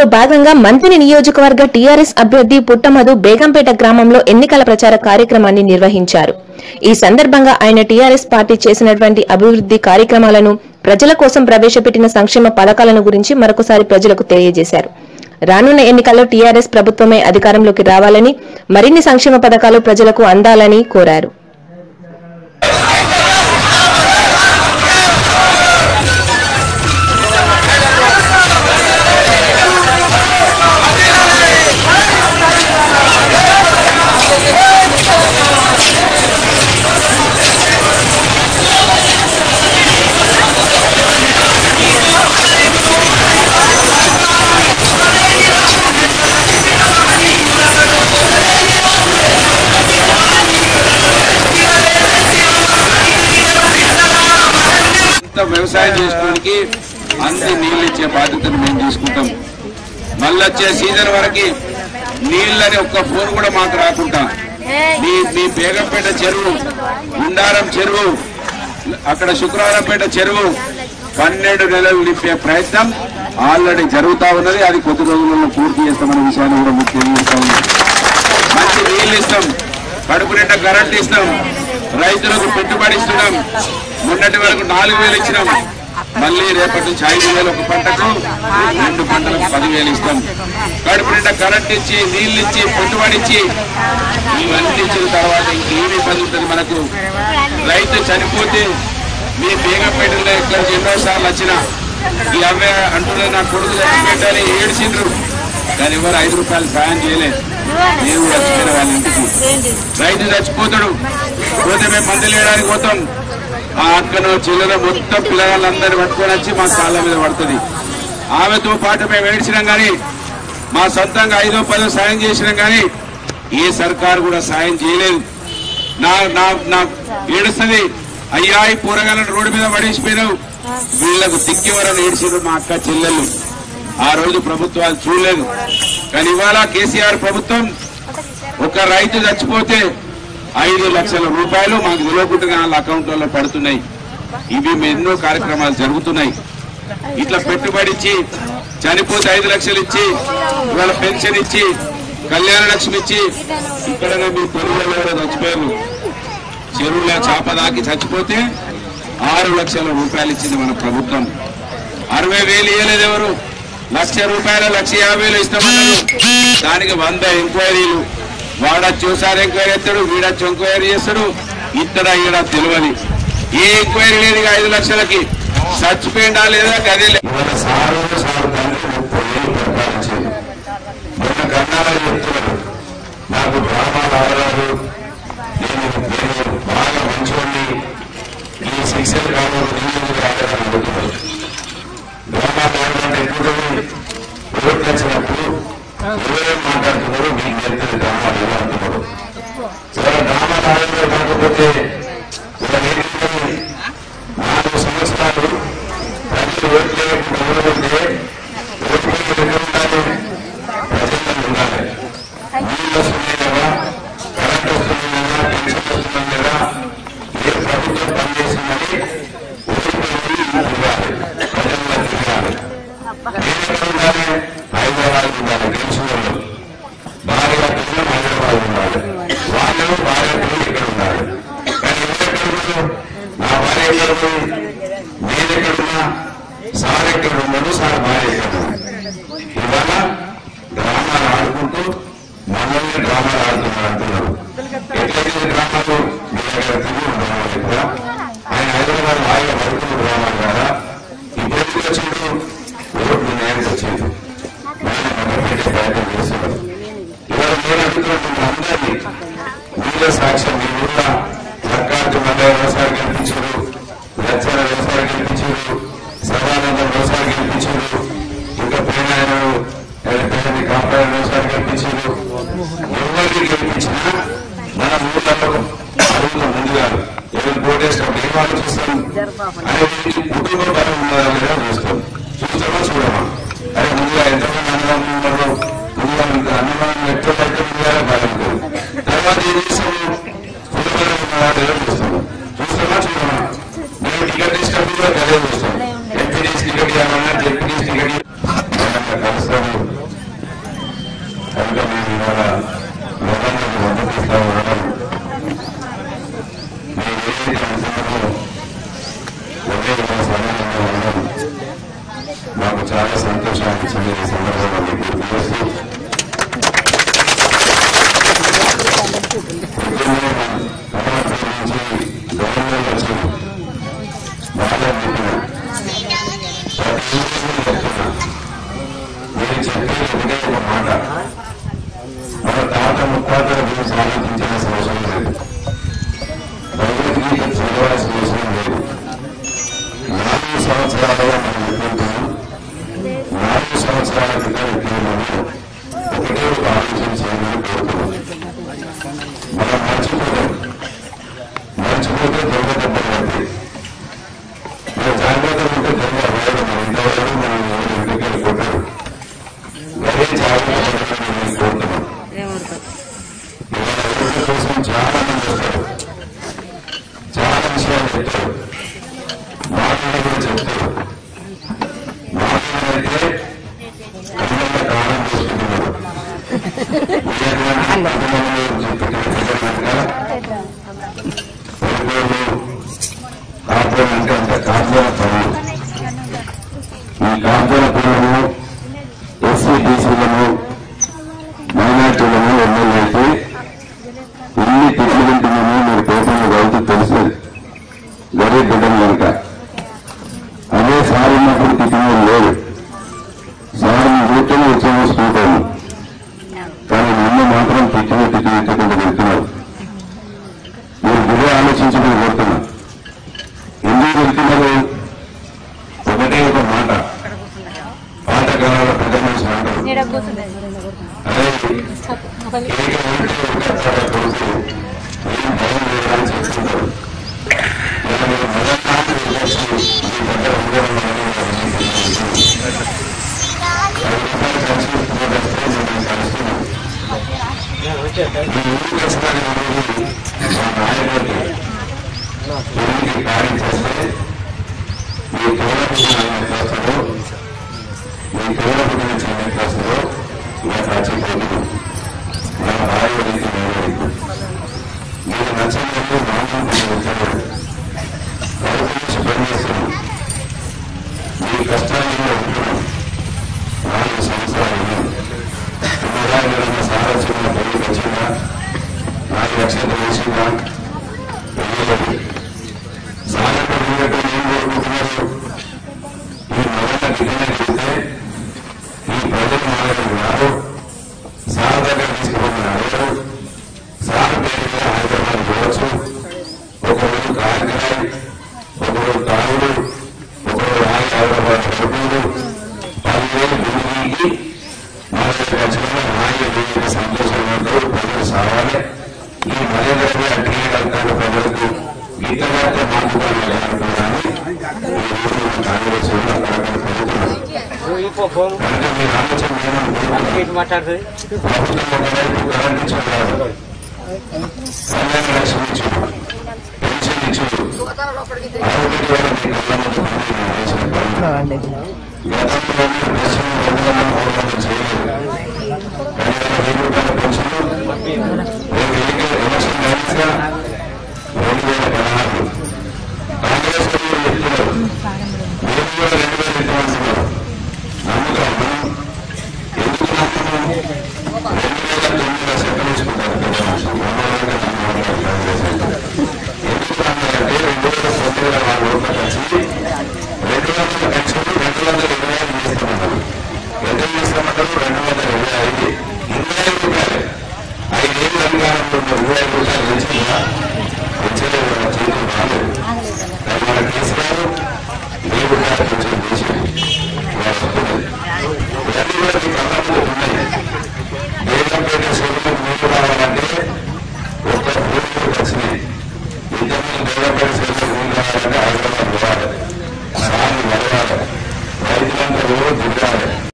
ఇందులో భాగంగా మంత్రి నియోజకవర్గ టీఆర్ఎస్ అభ్యర్థి పుట్టమధు బేగంపేట గ్రామంలో ఎన్నికల ప్రచార కార్యక్రమాన్ని నిర్వహించారు ఈ సందర్భంగా ఆయన టీఆర్ఎస్ పార్టీ చేసినటువంటి అభివృద్ధి కార్యక్రమాలను ప్రజల కోసం ప్రవేశపెట్టిన సంక్షేమ పథకాలను గురించి మరొకసారి ప్రజలకు తెలియజేశారు రానున్న ఎన్నికల్లో టీఆర్ఎస్ ప్రభుత్వమే అధికారంలోకి రావాలని మరిన్ని సంక్షేమ పథకాలు ప్రజలకు అందాలని కోరారు ఇంత వ్యవసాయం చేసుకోవడానికి అన్ని నీళ్ళు ఇచ్చే బాధ్యతను మేము తీసుకుంటాం మళ్ళీ వచ్చే సీజన్ వరకు నీళ్ళని ఒక్క ఫోన్ కూడా మాకు రాకుండా మీ మీ బేగంపేట చెరువు ఉండారం చెరువు అక్కడ శుక్రవారంపేట చెరువు పన్నెండు నెలలు నింపే ప్రయత్నం ఆల్రెడీ జరుగుతా ఉన్నది అది కొద్ది రోజులలో పూర్తి చేస్తామనే విషయాన్ని కూడా మీకు తెలియజేస్తా ఉన్నాం మంచి నీళ్ళు ఇస్తాం కడుపు నిండా కరెంట్ ఇస్తాం రైతులకు పెట్టుబడి ఇస్తున్నాం మొన్నటి వరకు నాలుగు వేలు ఇచ్చినాం మళ్ళీ రేపటి నుంచి ఐదు వేలు ఒక పంటకు రెండు పంటలకు పదివేలు ఇస్తాం కడుపు నిండా కరెంట్ ఇచ్చి నీళ్ళు ఇచ్చి పెట్టుబడి ఇచ్చి ఇవన్నీ ఇచ్చిన తర్వాత ఇంకేమి ఇబ్బంది ఉంటుంది మనకు రైతు చనిపోతే మీ బేగపేటలో ఇక్కడ ఎన్నో సార్లు వచ్చిన ఈ అమ్మాయి అంటున్నారు నా కొడుకు చచ్చిపోయాడని ఏడ్చిండ్రు కానీ ఎవరు ఐదు రూపాయలు సాయం చేయలేదు నేను కూడా చచ్చిపోయిన వాళ్ళ ఇంటికి రైతు చచ్చిపోతాడు పోతే మేము మందులు వేయడానికి పోతాం ఆ అక్కను చెల్లెల మొత్తం పిల్లగాళ్ళందరినీ పట్టుకొని వచ్చి మా కాళ్ళ మీద పడుతుంది ఆమెతో పాటు మేము ఏడ్చినాం కానీ మా సొంతంగా ఐదో పదో సాయం చేసినాం కానీ ఏ సర్కారు కూడా సాయం చేయలేదు నా నా నా ఏడుస్తుంది అయ్యా ఈ పూరగాలను రోడ్డు మీద పడేసిపోయినావు వీళ్ళకు దిక్కివరని ఏడ్చారు మా అక్క చెల్లెళ్ళు ఆ రోజు ప్రభుత్వాలు చూడలేదు కానీ ఇవాళ కేసీఆర్ ప్రభుత్వం ఒక రైతు చచ్చిపోతే ఐదు లక్షల రూపాయలు మాకు తెలియకుండా వాళ్ళ అకౌంట్లలో పడుతున్నాయి ఇవి ఎన్నో కార్యక్రమాలు జరుగుతున్నాయి ఇట్లా పెట్టుబడి ఇచ్చి చనిపోతే ఐదు లక్షలు ఇచ్చి ఇవాళ పెన్షన్ ఇచ్చి కళ్యాణ లక్ష్మి ఇచ్చి ఇక్కడనే మీ తెలుగులో ఎవరో చచ్చిపోయారు చెరువులో చేప దాకి చచ్చిపోతే ఆరు లక్షల రూపాయలు ఇచ్చింది మన ప్రభుత్వం అరవై వేలు ఇవ్వలేదు ఎవరు లక్ష రూపాయలు లక్ష యాభై వేలు ఇస్తామన్నారు దానికి వంద ఎంక్వైరీలు వాడొచ్చి ఒకసారి ఎంక్వైరీ ఎత్తాడు వీడొచ్చి ఎంక్వైరీ చేస్తాడు ఇత్తడ ఇక్కడ తెలియదు ఏ ఎంక్వైరీ లేదు ఇక ఐదు లక్షలకి చచ్చిపోయిందా లేదా గదే లేదు. ఇవాళ సారు సారు తండ్రి ముప్పై ఏళ్ళు పరిపాలించింది మొన్న కన్నారా చెప్తున్నారు నాకు గ్రామాలు ఆడరాదు నేను నేను బాగా మంచోడిని ఈ శిక్షణ గ్రామంలో నీళ్ళు ఆడదని అడుగుతున్నారు గ్రామాలు ఆడాలంటే ఎటువంటి ఓట్లు వచ్చినప్పుడు ఎవరేం మాట్లాడుతున్నారు మీకు తెలుస్తుంది గ్రామాలు ఎలా అంటున్నారు సరే గ్రామాలు ఆడలో కాకపోతే ఇలా ఏంటంటే నాలుగు సంవత్సరాలు ప్రజలు ఓట్లే ఉంటే ఓట్లు ఎన్ని ఉండాలి ప్రజల్లో ఉండాలి నీళ్ళు వస్తున్నాయి కదా కరెంట్ వస్తుంది కదా పెన్షన్ వస్తుంది కదా ఏ ప్రభుత్వం పనిచేసిందని ఓట్లు తిరగాలి ప్రజల్లో తిరగాలి నేను ఎక్కడ ఉండాలి హైదరాబాద్ ఉండాలి తెలుసుకోవాలి భార్య పిల్లలు హైదరాబాద్ ఉండాలి వాళ్ళు భార్య పిల్లలు ఇక్కడ ఉండాలి కానీ ఎవరెక్కడ నా భార్య ఎక్కడ ఉంది నేను ఎక్కడున్నా సార్ ఎక్కడ ఉన్నాడు సార్ భార్య ఎక్కడ ఉంది ఇవాళ డ్రామాలు ఆడుకుంటూ మనల్ని డ్రామాలు ఆడుతున్నారు అంటున్నారు ఎట్లయితే డ్రామాలు మీ దగ్గర తిరిగి డ్రామాలు ఇక్కడ ఆయన హైదరాబాద్ హాయిగా పడుతున్న డ్రామాలు కదా ఇప్పుడు ఎందుకు వచ్చిండు ఓట్లు నేను వచ్చింది పెట్టే ప్రయత్నం చేస్తున్నారు ఇవాళ నేను అంటున్నటువంటి అందరినీ మీరే సాక్ష్యం మీ ఊళ్ళో సర్కారు మళ్ళీ వ్యవసాయం గెలిపించారు లక్షల వ్యవసాయం గెలిపించారు సర్వానంద వ్యవసాయం గెలిపించారు ఇంకా ప్రేమాయణుడు కాపాడే వ్యవసాయం గెలిపించారు ఎవరికి గెలిపించినా మన ఊళ్ళలో అడుగులో ముందుగా ఎవరు కోటేస్తాం ఏం ఆలోచిస్తాం అనేది కుటుంబ బలం ఉన్నదా లేదా చూస్తాం చూస్తామా చూడమా అరే ముందుగా ఎంతమంది అన్నదమ్ములు ఉన్నారు ముందుగా ఇంకా అన్నదమ్ములు ఎక్కువ పట్టు ముందుగా బలం లేదు తర్వాత ఏం చేస్తాము కుటుంబ బలం ఉన్నదా లేదా చూస్తాము చూస్తామా చూడమా మేము టికెట్ ఇచ్చినప్పుడు కూడా అదే చూస్తాం ఎంపీడీస్ టికెట్ ఇవ్వాలన్నా జెడ్పీడీస్ టికెట్ కలుస్తాము విషయాన్ని ఈ సందర్భంగా మీకు గుర్తు చేస్తూ పొద్దున్నే కమలాపురం నుంచి గవర్నర్ వచ్చి బాగా చెప్పిన ప్రతి ఊరిలో చెప్తున్నా మీరు చెప్పే ఒకటే ఒక మాట మన తాత ముత్తాతల గురించి ఆలోచించాల్సిన అవసరం లేదు భగవద్గీత చదవాల్సిన అవసరం లేదు నాలుగు సంవత్సరాలుగా మనం ఎదుర్కొంటున్నాం నాలుగు సంవత్సరాల క్రితం ఇప్పుడు మనం ఒకటే ఒక ఆలోచన చేయమని కోరుతున్నాం మనం మర్చిపోతాం మర్చిపోతే దొంగ దెబ్బలు పడతాయి మన జాగ్రత్త ఉంటే దొంగ అవ్వడం మన ఇంతవరకు మనం ఎవరు ఇంటికి వెళ్ళి కొట్టరు అదే జాగ్రత్త పడతామని నేను కోరుతున్నాం ఇవాళ ఓట్ల కోసం చాలా మంది వస్తారు చాలా విషయాలు చెప్తారు మాటలు కూడా చెప్తారు మాటలైతే కళ్ళ కాలం చేసుకుంటున్నారు ఇలాంటి పదవులు చెప్పినట్టుగా కొనుగోలు కాపురం అంటే అంత కాపుల పనులు ఈ కాపుల పనులు ఎస్సీ బీసీలను మైనార్టీలను ఎమ్మెల్యేకి ఇన్ని తిట్లు తింటున్నాము మీరు పేపర్లు చదివితే తెలుసు గరీబ్ బిడ్డలు కనుక అదే సార్ ఉన్నప్పుడు తిట్టిన లేదు సార్ కూర్చొని వచ్చేమో చూడాను కానీ నిన్ను మాత్రం తిట్టిన తిట్టిన తిట్టకుండా వెళ్తున్నారు మీరు గురి ఆలోచించి మీరు కొడుతున్నా ఎందుకు వెళ్తున్నారు ఒకటే ఒక మాట పాతకాలాల పెద్ద మనిషి అంటారు అదే కేక ఉంటే ఒక చోట కొడుతూ ఏం భయం లేదని చెప్తుంటారు ఇలా మీరు మొదటి వెళ్ళొచ్చు మీ దగ్గర ఉండడం వల్ల ఐదు రూపాయలు ఖర్చు పెట్టుకోవడానికి నేను కలుస్తున్నాను మీ ఊరికి వచ్చిన మా నాయకుడికి ఊరికి కార్యం చేస్తే మీ తోడపుట్టిన చేస్తారో మీ తోడపుట్టిన చిన్న చేస్తారో నాకు నచ్చలేదు నా భార్య రీతి నేను మీరు నచ్చినట్టు మామూలు వచ్చారు కడుపు నుంచి పనిచేస్తున్నాం మీ కష్టాన్ని ఉంటున్నాం నాలుగు సంవత్సరాలు ఉన్నాం తొమ్మిది సారథ్యంలో పెళ్లి వచ్చిందా నాలుగు లక్షలు వేసిందా తెలియదు సాగపడినట్టు ఏం కోరుకుంటున్నారు ఈ మొదట గిన్నె చూస్తే ఈ ప్రజలు మారడం రాదు సార్ దగ్గర తీసుకుపోయిన అడగరు సార్ పేరుగా హైదరాబాద్ పోవచ్చు ఒకరోజు కాకినాడ ఒకరోజు తాగుడు ఒకరోజు ఆగి హైదరాబాద్ కొట్టుడు పదివేలు గుడికి మనకి ఖచ్చితంగా హాయి వీరికి సంతోషంగా ఉంటారు ప్రజలు సాగాలి ఈ మర్యాదగా అట్టిగా కలుగుతారు ప్రజలకు గీత వార్త మాట్లాడాలి అనుకున్నాను ఈ రోజు కాంగ్రెస్ వాళ్ళు అక్కడక్కడ పెరుగుతున్నారు కనుక మీరు ఆలోచన ఏమనుకుంటున్నారు మాట్లాడుతుంది ప్రభుత్వం ఒకవైపు కరెంట్ ఇచ్చారు కళ్యాణ లక్ష్మి ఇచ్చారు పెన్షన్ ఇచ్చారు ఆరోగ్య ద్వారా మీ కళ్ళ ముందు పంపిణీ చేసిన పనులు గతంలో పశ్చిమ బెంగాల్లో పోరాటం చేయలేదు కళ్యాణ వెయ్యి రూపాయల పెన్షన్ రేపు ఎన్నికల ఎలక్షన్ నడిచా రెండు వేల పదహారు కాంగ్రెస్ వాళ్ళు చెప్తున్నారు మీరు కూడా రెండు వేలు ఇవ్వాల్సినారు నమ్ముతాం మనం ఎందుకు నమ్ముతున్నాం రెండు వేల తొమ్మిదిలో సెటిల్ చేసుకుంటారు బ్రహ్మాండంగా నమ్మాలి కాంగ్రెస్ అంటే ఎందుకు నమ్మాలంటే రెండు వేల తొమ్మిదిలో వాళ్ళ ఓట్ల కలిసి రెండు వందల పెన్షన్ రెండు వందల ఇరవై ఐదు చేస్తామన్నారు ఎంత చేస్తామంటారు రెండు వందల ఇరవై ఐదు ఇరవై ఐదు రూపాయలు ఐదేళ్ళు అధికారంలో ఉన్న ఇరవై ఐదు రూపాయలు వచ్చిందా వచ్చేది మన చేతులు రాలేదు కానీ మన కేసీఆర్ వెయ్యి రూపాయలు కొంచెం చేసి వస్తుంది ఇవన్నీ కూడా మీకు అందరూ